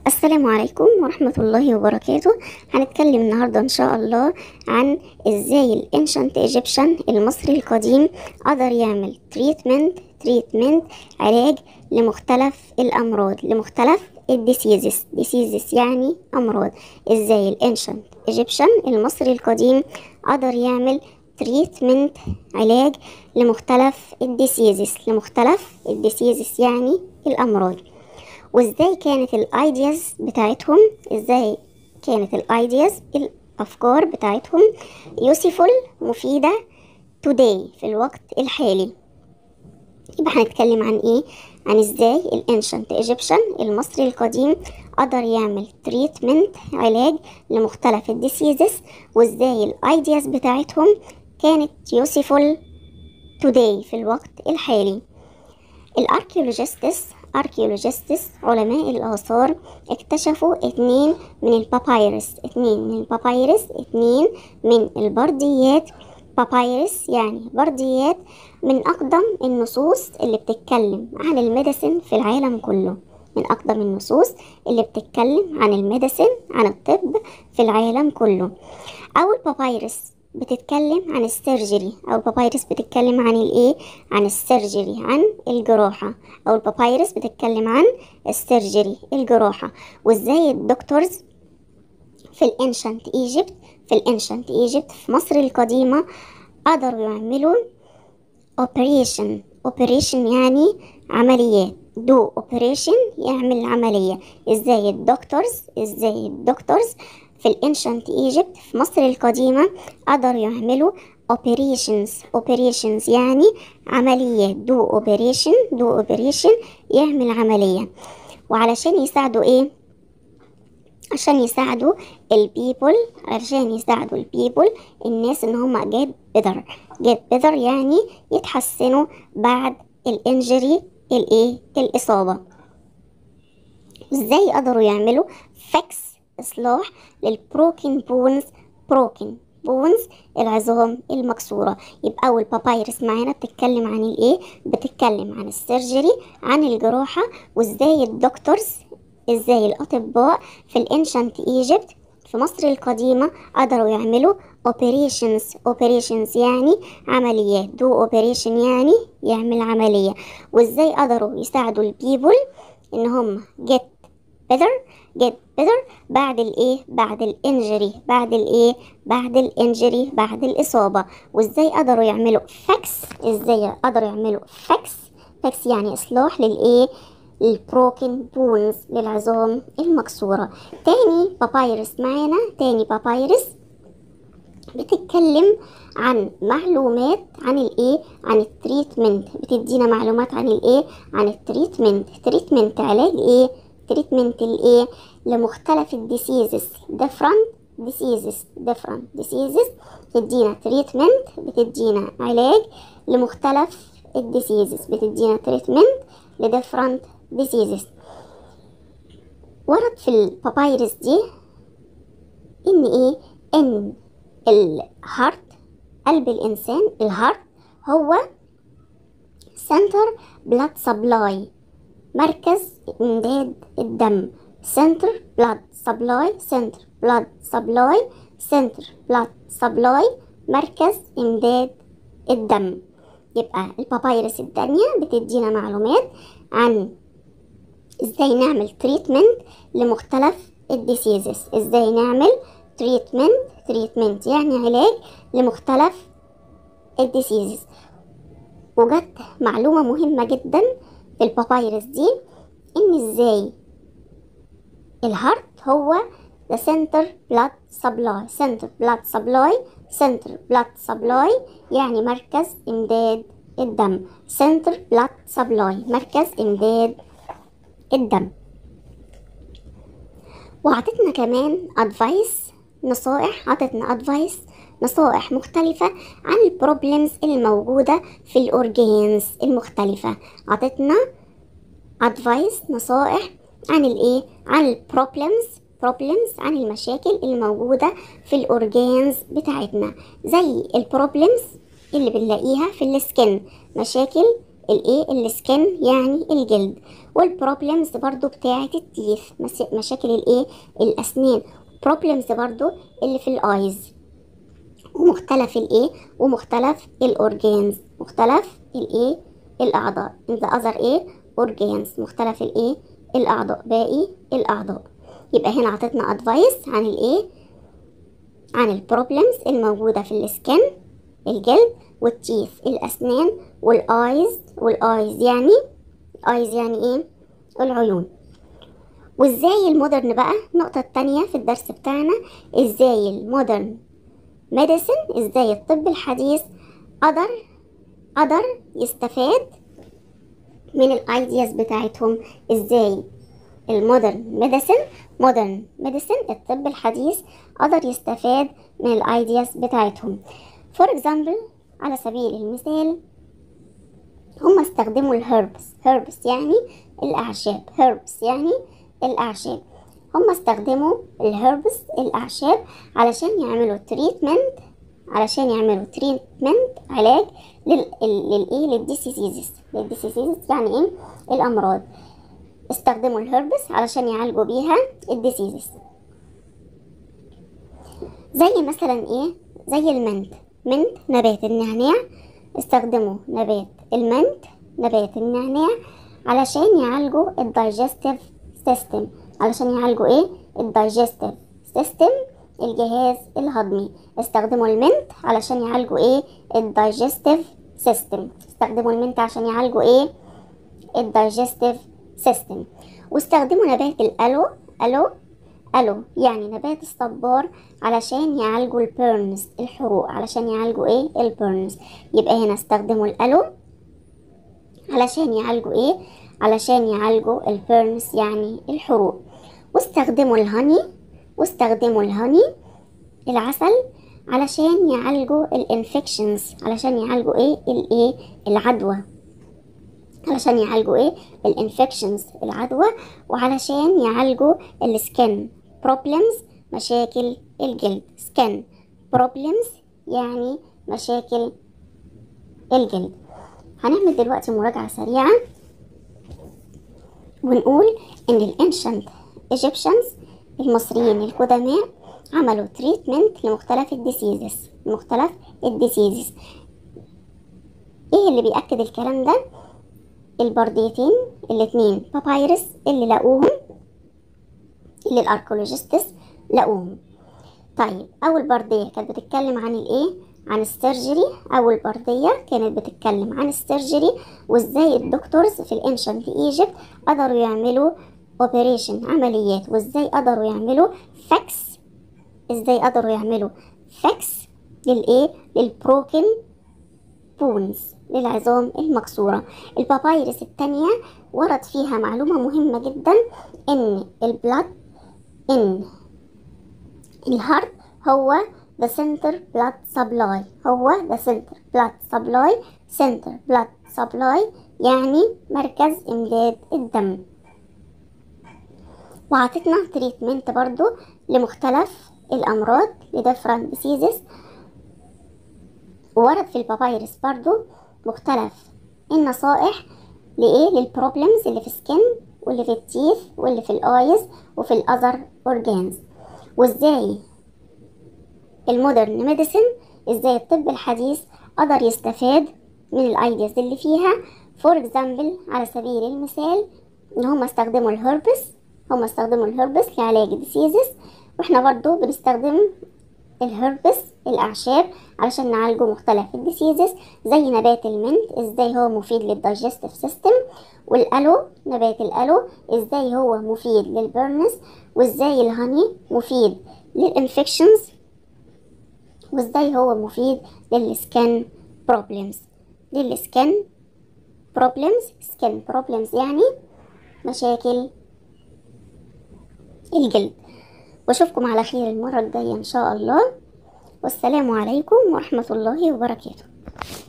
السلام عليكم ورحمة الله وبركاته هنتكلم النهاردة إن شاء الله عن إزاي الانشنت ايجيبشن المصري القديم قدر يعمل تريتمنت تريتمنت علاج لمختلف الأمراض لمختلف الديسيزز ديسيزز يعني أمراض إزاي الانشنت ايجيبشن المصري القديم قدر يعمل تريتمنت علاج لمختلف الديسيزز لمختلف الديسيزز يعني الأمراض وازاي كانت الايدياز بتاعتهم ازاي كانت الايدياز الافكار بتاعتهم يوسفول مفيدة today في الوقت الحالي يبقى هنتكلم عن ايه عن ازاي الانشنت ايجيبشن المصري القديم قدر يعمل تريتمنت علاج لمختلف الديسيزز وازاي الايدياز بتاعتهم كانت يوسفول today في الوقت الحالي الاركيولوجيستس اركيولوجيستس علماء الآثار اكتشفوا اتنين من البابايرس اتنين من البابايرس اتنين من البرديات بابايرس يعني برديات من أقدم النصوص اللي بتتكلم عن الميديسن في العالم كله من أقدم النصوص اللي بتتكلم عن الميديسن عن الطب في العالم كله أول بابايرس بتتكلم عن السيرجري او البابايرس بتتكلم عن الايه عن السيرجري عن الجراحة او البابايرس بتتكلم عن السيرجري الجراحة وازاي الدكتورز في الانشنت ايجيبت في الانشنت ايجيبت في مصر القديمة قدروا يعملوا اوبريشن اوبريشن يعني عمليات دو اوبريشن يعمل عملية ازاي الدكتورز ازاي الدكتورز في الانشنت ايجيبت في مصر القديمة قدروا يعملوا operations operations يعني عمليات دو اوبريشن دو اوبريشن يعمل عملية وعلشان يساعدوا ايه عشان يساعدوا البيبل عشان يساعدوا البيبل الناس ان هم جيت بيذر جيت بيذر يعني يتحسنوا بعد الانجري الايه الاصابة ازاي قدروا يعملوا فيكس اصلاح للبروكن بونز بروكن بونز العظام المكسورة يبقى أول بابايرس معانا بتتكلم عن الإيه؟ بتتكلم عن السيرجري عن الجراحة وإزاي الدكتورز إزاي الأطباء في الانشنت ايجيبت في مصر القديمة قدروا يعملوا operations operations يعني عمليات do operation يعني يعمل عملية وإزاي قدروا يساعدوا البيبل إن هم get better get better بعد الايه بعد الانجري بعد الايه بعد الانجري بعد الاصابه وازاي قدروا يعملوا فاكس ازاي قدروا يعملوا فاكس فاكس يعني اصلاح للايه البروكن بونز للعظام المكسوره تاني بابايرس معانا تاني بابايرس بتتكلم عن معلومات عن الايه عن التريتمنت بتدينا معلومات عن الايه عن التريتمنت تريتمنت علاج ايه تريتمنت الايه لمختلف الديسيزز different diseases different diseases بتدينا تريتمنت بتدينا علاج لمختلف الديسيزز بتدينا تريتمنت لديفرنت diseases ورد في البابايرس دي ان ايه ان الهارت قلب الانسان الهارت هو سنتر بلاد سبلاي مركز امداد الدم سنتر بلاد سبلاي سنتر بلاد سبلاي سنتر بلاد سبلاي مركز امداد الدم يبقى البابايرس التانية بتدينا معلومات عن ازاي نعمل تريتمنت لمختلف الديسيزز ازاي نعمل تريتمنت تريتمنت يعني علاج لمختلف الديسيزز وجت معلومة مهمة جدا في البابايرس دي ان ازاي الهارت هو the center blood supply center blood supply center blood supply يعني مركز امداد الدم center blood supply مركز امداد الدم وعطتنا كمان advice نصائح عطتنا advice نصائح مختلفة عن البروبلمز الموجودة في الأورجانز المختلفة عطتنا advice نصائح عن الايه عن البروبلمز بروبلمز عن المشاكل اللي موجودة في الأورجانز بتاعتنا زي البروبلمز اللي بنلاقيها في السكن مشاكل الايه السكن يعني الجلد والبروبلمز برضو بتاعة التيث مشاكل الايه الاسنان بروبلمز برضو اللي في الايز ومختلف الايه ومختلف الاورجانز مختلف الايه الاعضاء in the other ايه organs مختلف الايه الاعضاء باقي الاعضاء يبقى هنا عطتنا ادفايس عن الايه عن البروبلمز الموجودة في السكن الجلد والتيث الاسنان والايز والايز يعني ايز يعني ايه العيون وازاي المودرن بقى النقطة التانية في الدرس بتاعنا ازاي المودرن ميديسن ازاي الطب الحديث قدر قدر يستفاد من الايدياز بتاعتهم ازاي المودرن ميديسن مودرن ميديسن الطب الحديث قدر يستفاد من الايدياز بتاعتهم فور اكزامبل على سبيل المثال هم استخدموا الهربس هربس يعني الاعشاب هربس يعني الاعشاب هم استخدموا الهربس الاعشاب علشان يعملوا تريتمنت علشان يعملوا تريتمنت علاج للايه للديسيزيز للديسيزيز يعني ايه الامراض استخدموا الهربس علشان يعالجوا بيها الديسيزز زي مثلا ايه زي المنت منت نبات النعناع استخدموا نبات المنت نبات النعناع علشان يعالجوا الدايجستيف سيستم علشان يعالجوا ايه الدايجستيف سيستم الجهاز الهضمي استخدموا المنت علشان يعالجوا ايه الدايجستيف سيستم استخدموا المنت عشان يعالجوا ايه الدايجستيف سيستم واستخدموا نبات الالو الو الو يعني نبات الصبار علشان يعالجوا البيرنز الحروق علشان يعالجوا ايه البيرنز يبقى هنا استخدموا الالو علشان يعالجوا ايه علشان يعالجوا البيرنز يعني الحروق واستخدموا الهني واستخدموا الهني العسل علشان يعالجوا الانفكشنز علشان يعالجوا ايه الايه العدوى علشان يعالجوا ايه الانفكشنز العدوى وعلشان يعالجوا السكن بروبلمز مشاكل الجلد سكن بروبلمز يعني مشاكل الجلد هنعمل دلوقتي مراجعة سريعة ونقول ان الانشنت ايجيبشنز المصريين القدماء عملوا تريتمنت لمختلف الديسيزز لمختلف الديسيزز ايه اللي بيأكد الكلام ده البرديتين الاتنين بابايرس اللي لقوهم اللي الاركولوجيستس لقوهم طيب اول برديه كانت بتتكلم عن الايه عن السيرجري اول برديه كانت بتتكلم عن السيرجري وازاي الدكتورز في الانشنت ايجيبت قدروا يعملوا اوبريشن عمليات وازاي قدروا يعملوا فاكس ازاي قدروا يعملوا فاكس للايه للبروكن بونز للعظام المكسورة البابايرس التانية ورد فيها معلومة مهمة جدا ان البلاد ان الهارت هو the center blood supply هو the center blood supply center blood supply يعني مركز امداد الدم وعطتنا تريتمنت برضو لمختلف الامراض لديفرنت diseases وورد في البابايرس برضو مختلف النصائح لإيه للبروبلمز اللي في السكن واللي في التيث واللي في الايز وفي الاذر اورجانز وازاي المودرن ميديسن ازاي الطب الحديث قدر يستفاد من الايدياز اللي فيها فور اكزامبل على سبيل المثال ان هم استخدموا الهربس هم استخدموا الهربس لعلاج الديسيزز واحنا برضو بنستخدم الهربس الاعشاب علشان نعالجه مختلف الديسيزز زي نبات المنت ازاي هو مفيد للدايجستيف سيستم والالو نبات الالو ازاي هو مفيد للبرنس وازاي الهاني مفيد للانفكشنز وازاي هو مفيد للسكن بروبلمز للسكن بروبلمز سكن بروبلمز يعني مشاكل الجلد واشوفكم على خير المرة الجاية ان شاء الله والسلام عليكم ورحمة الله وبركاته